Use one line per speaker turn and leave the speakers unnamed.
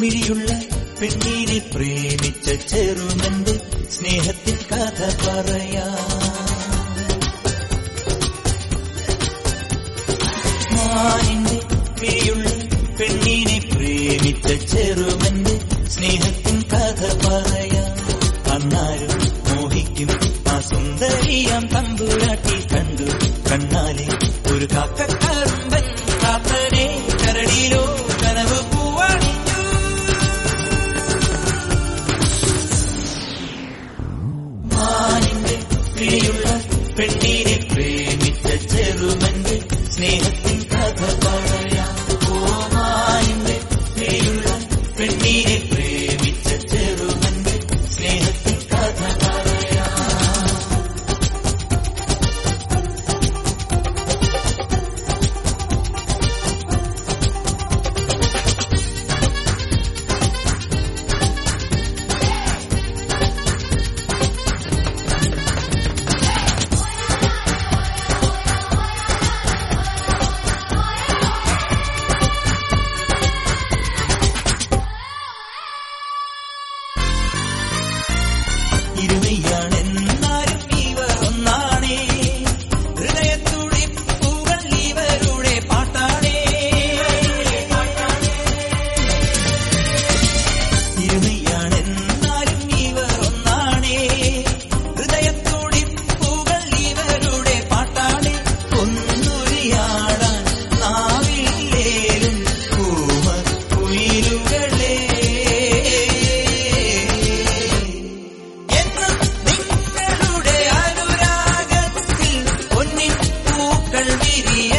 മിഴിയുള്ള പെണ്ണീനെ പ്രേമിച്ച ചെറുമന്റെ സ്നേഹത്തിൽ കഥ പറയാ മാനിന്റെ മിഴിയുള്ള പെണ്ണീനെ പ്രേമിച്ച ചെറുമന്റെ സ്നേഹത്തിൻ കഥ പറയാ അന്നാരും മോഹിക്കും ആ സുന്ദരിയാം തമ്പുരാട്ടി കണ്ടു കണ്ണാലെ ഒരു കാക്കക്കറുമ്പൻ കാത്തനെ കരടിയിലോ കനവ് പൂവാണിഞ്ഞു മാനിന്റെ പ്രിയുള്ള പെണ്ണീനെ പ്രേമിച്ച ചെറുമന്റെ സ്നേഹത്തിൻ കഥ പറയാ ഓ മാനിന്റെ പ്രിയുള്ള പെണ്ണീനെ പ്രേമിച്ച ചെറുമന്റെ സ്നേഹത്തിൻ കഥ പറയാ ഇരുമയാണെന്നാലും ഇവർ ഒന്നാണേ ഹൃദയത്തുടിപ്പുകൾ ഇവരുടെ പാട്ടാണേ ഇരുമയാണെന്നാലും ഇവർ ഒന്നാണേ ഹൃദയത്തുടിപ്പുകൾ ഇവരുടെ പാട്ടാണേ ഒന്നുരിയാടാൻ നാവില്ലേലും കൂമ കുയിലുകളേ എന്നും നിങ്ങളുടെ അനുരാഗത്തിൽ പൊന്നിൻ പൂക്കൾ വിരിയ